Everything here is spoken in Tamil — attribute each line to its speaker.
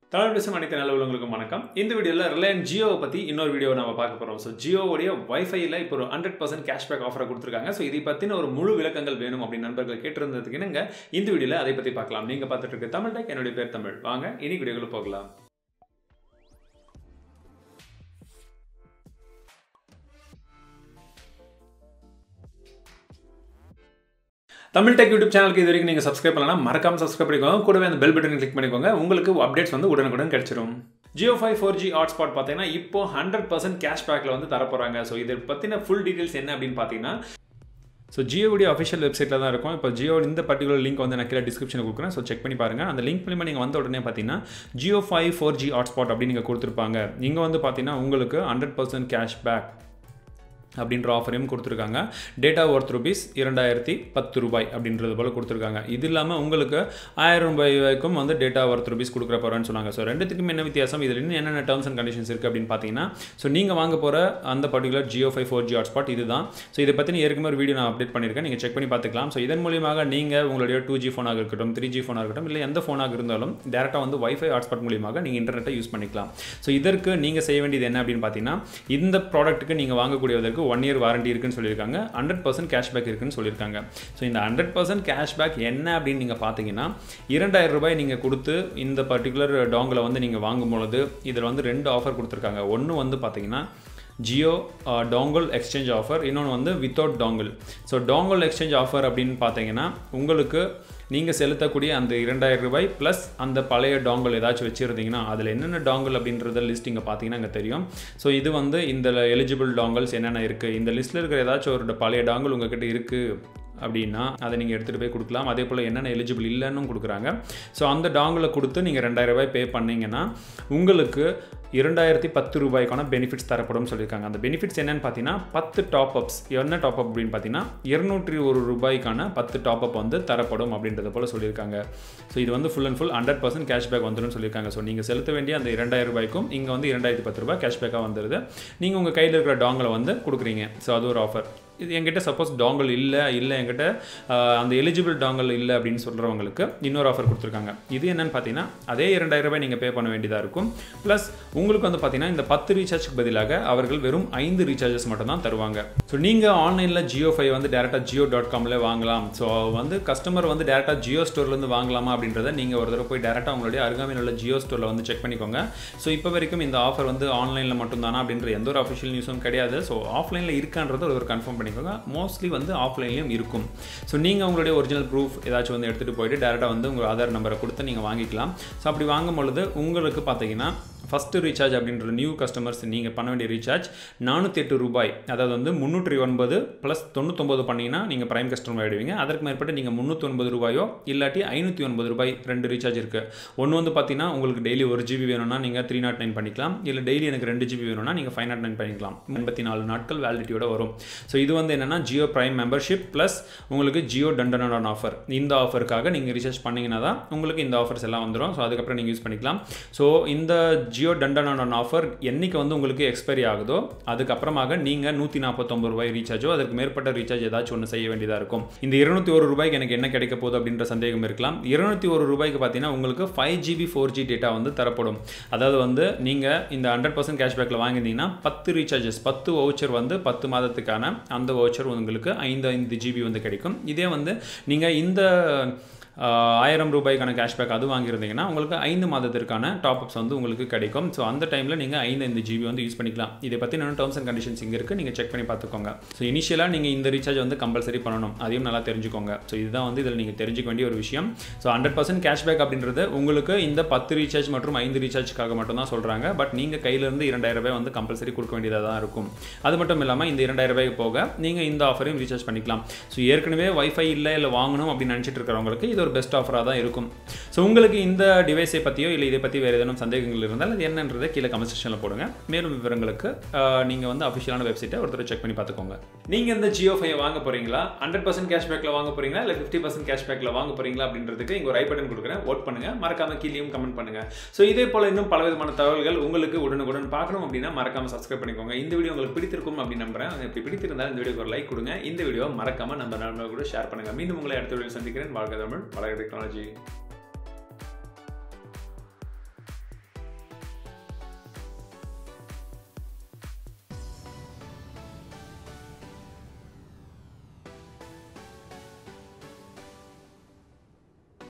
Speaker 1: தமிழ் பேசும் அனைத்து நல்ல உள்ளவங்களுக்கும் வணக்கம் இந்த வீடியோவில் ரிலையன்ஸ் ஜியோவை பற்றி இன்னொரு வீடியோ நம்ம பார்க்க போகிறோம் ஸோ ஜியோவுடைய வைஃபைல இப்போ ஒரு ஹண்ட்ரட் பர்சன்ட் கேஷ்பேக் ஆஃபரை கொடுத்துருக்காங்க ஸோ இதை பற்றின ஒரு முழு விளக்கங்கள் வேணும் அப்படின்னு நண்பர்கள் கேட்டிருந்ததுக்கு என்னங்க இந்த வீடியோவில் அதை பற்றி பார்க்கலாம் நீங்கள் பார்த்துட்டு இருக்க தமிழ் டெக் என்னுடைய பேர் தமிழ் வாங்க இனி வீடியோக்குள்ள போகலாம் தமிழ் டெக் யூடியூப் சேனலுக்கு இது வரைக்கும் நீங்கள் சப்ஸ்கிரைப் பண்ணலாம் மறக்காம சப்ஸ்கிரைப் பண்ணிக்கோங்க கூடவே அந்த பெல் பட்டன் கிளிக் பண்ணிக்கோங்க உங்களுக்கு அப்டேட்ஸ் வந்து உடனுக்குடன் கிடைச்சிரும் Jio five four G hotspot பார்த்தீங்கன்னா இப்போ ஹண்ட்ரட் பர்சன்ட் கேஷ்பேக்கில் வந்து தரப்போகிறாங்க ஸோ இதை பற்றின ஃபுல் டீட்டெயில்ஸ் என்ன அப்படின்னு பார்த்தீங்கன்னா ஸோ ஜியோவுடைய அஃபிஷியல் வெப்சைட்டில் தான் இருக்கும் இப்போ ஜியோ இந்த பர்டிகுலர் லிங்க் வந்து நான் கீழே டிஸ்கிரிப்ஷனில் கொடுக்குறேன் ஸோ செக் பண்ணி பாருங்கள் அந்த லிங்க் மூலிமா நீங்கள் வந்த உடனே பார்த்தீங்கன்னா Jio five four G hotspot அப்படின்னு நீங்கள் கொடுத்துருப்பாங்க இங்கே வந்து பார்த்தீங்கன்னா உங்களுக்கு ஹண்ட்ரட் பர்சன்ட் கேஷ்பேக் அப்படின்ற ஆஃபரையும் கொடுத்துருக்காங்க டேட்டா ஒர்த் ருபீஸ் இரண்டாயிரத்தி பத்து ரூபாய் அப்படின்றது போல் கொடுத்துருக்காங்க இது இல்லாமல் உங்களுக்கு ஆயிரம் ரூபாய் வரைக்கும் வந்து டேட்டா ஒர்த் ருபீஸ் கொடுக்குற போகிறேன்னு சொன்னாங்க ஸோ ரெண்டுத்துக்கும் என்ன வித்தியாசம் இதில் இன்னும் என்னென்ன டேர்ம்ஸ் அண்ட் கண்டிஷன்ஸ் இருக்குது அப்படின்னு பார்த்தீங்கன்னா ஸோ நீங்கள் வாங்க போகிற அந்த particular Jio five four G hotspot இதுதான் ஸோ இதை பற்றி ஏற்கனவே ஒரு வீடியோ நான் அப்டேட் பண்ணியிருக்கேன் நீங்கள் செக் பண்ணி பார்த்துக்கலாம் ஸோ இதன் மூலியமாக நீங்கள் உங்களுடைய டூ ஜி ஃபோனாக இருக்கட்டும் த்ரீ ஜி ஃபோனாக இருக்கட்டும் இல்லை எந்த ஃபோனாக இருந்தாலும் டேரெக்டாக வந்து வைஃபை ஹாட்ஸ்பாட் மூலியமாக நீங்கள் இன்டர்நெட்டை யூஸ் பண்ணிக்கலாம் ஸோ இதற்கு நீங்கள் செய்ய வேண்டியது என்ன அப்படின்னு பார்த்தீங்கன்னா இந்த ப்ராடக்ட்டுக்கு நீங்கள் வாங்கக்கூடியதற்கு ஒன் இயர் வாரண்டி இருக்குன்னு சொல்லியிருக்காங்க ஹண்ட்ரட் பர்சன்ட் கேஷ்பேக் இருக்குன்னு சொல்லியிருக்காங்க ஸோ இந்த ஹண்ட்ரட் பர்சன்ட் கேஷ்பேக் என்ன அப்படின்னு நீங்கள் பார்த்தீங்கன்னா இரண்டாயிரம் ரூபாய் நீங்கள் கொடுத்து இந்த பர்டிகுலர் டாங்கில் வந்து நீங்கள் வாங்கும் பொழுது இதில் வந்து ரெண்டு ஆஃபர் கொடுத்துருக்காங்க ஒன்று வந்து பார்த்தீங்கன்னா ஜியோ டாங்கல் எக்ஸ்சேஞ்ச் ஆஃபர் இன்னொன்று வந்து without dongle so dongle exchange offer அப்படின்னு பார்த்தீங்கன்னா உங்களுக்கு நீங்கள் செலுத்தக்கூடிய அந்த இரண்டாயிரம் ரூபாய் ப்ளஸ் அந்த பழைய டாங்கல் ஏதாச்சும் வச்சுருந்தீங்கன்னா அதில் என்னென்ன டாங்கல் அப்படின்றத லிஸ்ட் இங்கே பார்த்தீங்கன்னா அங்கே தெரியும் ஸோ இது வந்து இந்த எலிஜிபிள் டாங்கல்ஸ் என்னென்ன இருக்குது இந்த லிஸ்ட்டில் இருக்கிற ஏதாச்சும் ஒரு பழைய டாங்கல் உங்ககிட்ட இருக்குது அப்படின்னா அதை நீங்கள் எடுத்துகிட்டு போய் கொடுக்கலாம் அதே போல் என்னென்ன எலிஜிபிள் இல்லைன்னு கொடுக்குறாங்க ஸோ அந்த டாங்கில் கொடுத்து நீங்கள் ரெண்டாயிரம் ரூபாய் பே பண்ணிங்கன்னா உங்களுக்கு இரண்டாயிரத்தி பத்து ரூபாய்க்கான பெனிஃபிட்ஸ் தரப்படும் சொல்லியிருக்காங்க அந்த பெனிஃபிட்ஸ் என்னென்னு பார்த்தீங்கன்னா பத்து டாப் அப்ஸ் என்ன டாப் அப் அப்படின்னு பார்த்தீங்கன்னா இருநூற்றி ஒரு ரூபாய்க்கான பத்து டாப் அப் வந்து தரப்படும் அப்படின்றத போல் சொல்லியிருக்காங்க ஸோ இது வந்து full and full hundred percent cashback வந்துடும் சொல்லியிருக்காங்க ஸோ நீங்கள் செலுத்த வேண்டிய அந்த இரண்டாயிரம் ரூபாய்க்கும் இங்கே வந்து இரண்டாயிரத்தி பத்து ரூபாய் கேஷ்பேக்காக வந்துடுது நீங்கள் உங்கள் கையில் இருக்கிற டாங்கில் வந்து கொடுக்குறீங்க ஸோ அது ஒரு ஆஃபர் இது என்கிட்ட சப்போஸ் டாங்கல் இல்லை இல்லை என்கிட்ட அந்த எலிஜிபிள் டாங்கல் இல்லை அப்படின்னு சொல்கிறவங்களுக்கு இன்னொரு ஆஃபர் கொடுத்துருக்காங்க இது என்னென்னு பார்த்தீங்கன்னா அதே இரண்டாயிரம் ரூபாய் நீங்கள் பே பண்ண வேண்டியதாக இருக்கும் ப்ளஸ் உங்களுக்கு வந்து பார்த்தீங்கன்னா இந்த பத்து ரீசார்ஜ்க்கு பதிலாக அவர்கள் வெறும் ஐந்து ரீசார்ஜஸ் மட்டும் தான் தருவாங்க ஸோ நீங்கள் ஆன்லைனில் ஜியோ ஃபைவ் வந்து டேரெக்டாக ஜியோ டாட் காமில் வாங்கலாம் ஸோ வந்து கஸ்டமர் வந்து டேரெக்டாக ஜியோ ஸ்டோர்லேருந்து வாங்கலாமா அப்படின்றத நீங்கள் ஒரு தடவை போய் டேரெக்டாக உங்களுடைய அருகாமையில் உள்ள ஜியோ ஸ்டோரில் வந்து செக் பண்ணிக்கோங்க ஸோ இப்போ வரைக்கும் இந்த ஆஃபர் வந்து ஆன்லைனில் மட்டும்தானா அப்படின்ற எந்த ஒரு அஃபிஷியல் நியூஸும் கிடையாது ஸோ ஆஃப்லைனில் இருக்கான்றது ஒரு கன்ஃபார்ம் பண்ணி பண்ணிக்கோங்க மோஸ்ட்லி வந்து ஆஃப்லைன்லேயும் இருக்கும் ஸோ நீங்கள் உங்களுடைய ஒரிஜினல் ப்ரூஃப் ஏதாச்சும் வந்து எடுத்துகிட்டு போயிட்டு டேரெக்டாக வந்து உங்கள் ஆதார் நம்பரை கொடுத்து நீங்கள் வாங்கிக்கலாம் ஸோ அப்படி வாங்கும் பொழுது உங்களுக்கு பார்த்தீங்கன்னா ஃபஸ்ட்டு ரீசார்ஜ் அப்படின்ற நியூ கஸ்டமர்ஸ் நீங்கள் பண்ண வேண்டிய ரீசார்ஜ் நானூற்றி எட்டு ரூபாய் அதாவது வந்து முந்நூற்றி ஒன்பது ப்ளஸ் தொண்ணூத்தொம்பது பண்ணிங்கன்னா நீங்கள் ப்ரைம் கஸ்டமர் ஆகிடுவீங்க அதற்கு மேற்பட்டு நீங்கள் முந்நூற்றி ஒன்பது ரூபாயோ இல்லாட்டி ஐநூற்றி ஒன்பது ரூபாய் ரெண்டு ரீசார்ஜ் இருக்குது ஒன்று வந்து பார்த்தீங்கன்னா உங்களுக்கு டெய்லி ஒரு ஜிபி வேணும்னா நீங்கள் த்ரீ நாட் நைன் பண்ணிக்கலாம் இல்லை டெய்லி எனக்கு ரெண்டு ஜிபி வேணும்னா நீங்கள் ஃபைவ் நாட் நைன் பண்ணிக்கலாம் எண்பத்தி நாலு நாட்கள் வேலிடிட்டியோட வரும் ஸோ இது வந்து என்னென்னா ஜியோ ப்ரைம் மெம்பர்ஷிப் ப்ளஸ் உங்களுக்கு ஜியோ டண்டனான் ஆஃபர் இந்த ஆஃபருக்காக நீங்கள் ரீசார்ஜ் பண்ணிங்கன்னா தான் உங்களுக்கு இந்த ஆஃபர்ஸ் எல்லாம் வந்துடும் ஸோ அதுக்கப்புறம் நீங்கள் யூஸ் பண்ணிக்கலாம் ஸோ இந்த ஜியோ டண்டனான் ஆஃபர் என்றைக்கு வந்து உங்களுக்கு எக்ஸ்பைரி ஆகுதோ அதுக்கப்புறமாக நீங்கள் நூற்றி நாற்பத்தொம்பது ரூபாய் ரீசார்ஜோ அதுக்கு மேற்பட்ட ரீசார்ஜ் ஏதாச்சும் ஒன்று செய்ய வேண்டியதாக இருக்கும் இந்த இருநூத்தி ஒரு ரூபாய்க்கு எனக்கு என்ன கிடைக்க போகுது அப்படின்ற சந்தேகம் இருக்கலாம் இருநூத்தி ஒரு ரூபாய்க்கு பார்த்தீங்கன்னா உங்களுக்கு five GB four G data வந்து தரப்படும் அதாவது வந்து நீங்கள் இந்த ஹண்ட்ரட் பர்சன்ட் கேஷ்பேக்கில் வாங்கியிருந்தீங்கன்னா பத்து ரீசார்ஜஸ் பத்து வவுச்சர் வந்து பத்து மாதத்துக்கான அந்த வவுச்சர் உங்களுக்கு ஐந்து ஐந்து ஜிபி வந்து கிடைக்கும் இதே வந்து நீங்கள் இந்த ஆயிரம் ரூபாய்க்கான கேஷ்பேக் அது வாங்கியிருந்தீங்கன்னா உங்களுக்கு ஐந்து மாதத்திற்கான டாப் அப்ஸ் வந்து உங்களுக்கு கிடைக்கும் ஸோ அந்த டைமில் நீங்கள் ஐந்து ஐந்து ஜிபி வந்து யூஸ் பண்ணிக்கலாம் இதை பற்றி நான் டேர்ம்ஸ் அண்ட் கண்டிஷன்ஸ் இங்கே இருக்குது நீங்கள் செக் பண்ணி பார்த்துக்கோங்க ஸோ இனிஷியலாக நீங்கள் இந்த ரீசார்ஜ் வந்து கம்பல்சரி பண்ணணும் அதையும் நல்லா தெரிஞ்சுக்கோங்க ஸோ இதுதான் வந்து இதில் நீங்கள் தெரிஞ்சுக்க வேண்டிய ஒரு விஷயம் ஸோ ஹண்ட்ரட் பர்சன்ட் கேஷ்பேக் அப்படின்றது உங்களுக்கு இந்த பத்து ரீசார்ஜ் மற்றும் ஐந்து ரீசார்ஜ்க்காக மட்டும் தான் சொல்கிறாங்க பட் நீங்கள் கையிலேருந்து இரண்டாயிரம் ரூபாய் வந்து கம்பல்சரி கொடுக்க வேண்டியதாக தான் இருக்கும் அது மட்டும் இல்லாமல் இந்த இரண்டாயிரம் ரூபாய்க்கு போக நீங்கள் இந்த ஆஃபரையும் ரீசார்ஜ் பண்ணிக்கலாம் ஸோ ஏற்கனவே வைஃபை இல்லை இல்லை வாங்கணும் அப்படின்னு நினச்சிட்டு இருக்கிறவங்களுக்கு இது ஒரு பெஸ்ட் ஆஃபராக தான் இருக்கும் ஸோ உங்களுக்கு இந்த டிவைஸை பற்றியோ இல்லை இதை பற்றி வேறு ஏதேனும் சந்தேகங்கள் இருந்தால் அது என்னன்றதை கீழே கமெண்ட் செக்ஷனில் போடுங்க மேலும் விவரங்களுக்கு நீங்கள் வந்து அஃபிஷியலான வெப்சைட்டை ஒருத்தர் செக் பண்ணி பார்த்துக்கோங்க நீங்கள் இந்த ஜியோ ஃபை வாங்க போகிறீங்களா ஹண்ட்ரட் பர்சன்ட் கேஷ்பேக்கில் வாங்க போகிறீங்களா இல்லை ஃபிஃப்டி பர்சன்ட் கேஷ்பேக்கில் வாங்க போகிறீங்களா அப்படின்றதுக்கு இங்கே ஒரு ஐ பட்டன் கொடுக்குறேன் ஓட் பண்ணுங்கள் மறக்காம கீழேயும் கமெண்ட் பண்ணுங்கள் ஸோ இதே போல் இன்னும் பல விதமான தகவல்கள் உங்களுக்கு உடனுக்குடன் பார்க்கணும் அப்படின்னா மறக்காம சப்ஸ்கிரைப் பண்ணிக்கோங்க இந்த வீடியோ உங்களுக்கு பிடித்திருக்கும் அப்படின்னு நம்புறேன் இப்படி பிடித்திருந்தால் இந்த வீடியோக்கு ஒரு லைக் கொடுங்க இந்த வீடியோ மறக்காம நம்ம நண்பர்கள் கூட ஷேர் பண்ணுங்கள் மீண்டும் உங்களை அடுத்த வீடியோ சந்திக்கிறேன் வாழ்க்கை தமிழ் வளர டெக்னாலஜி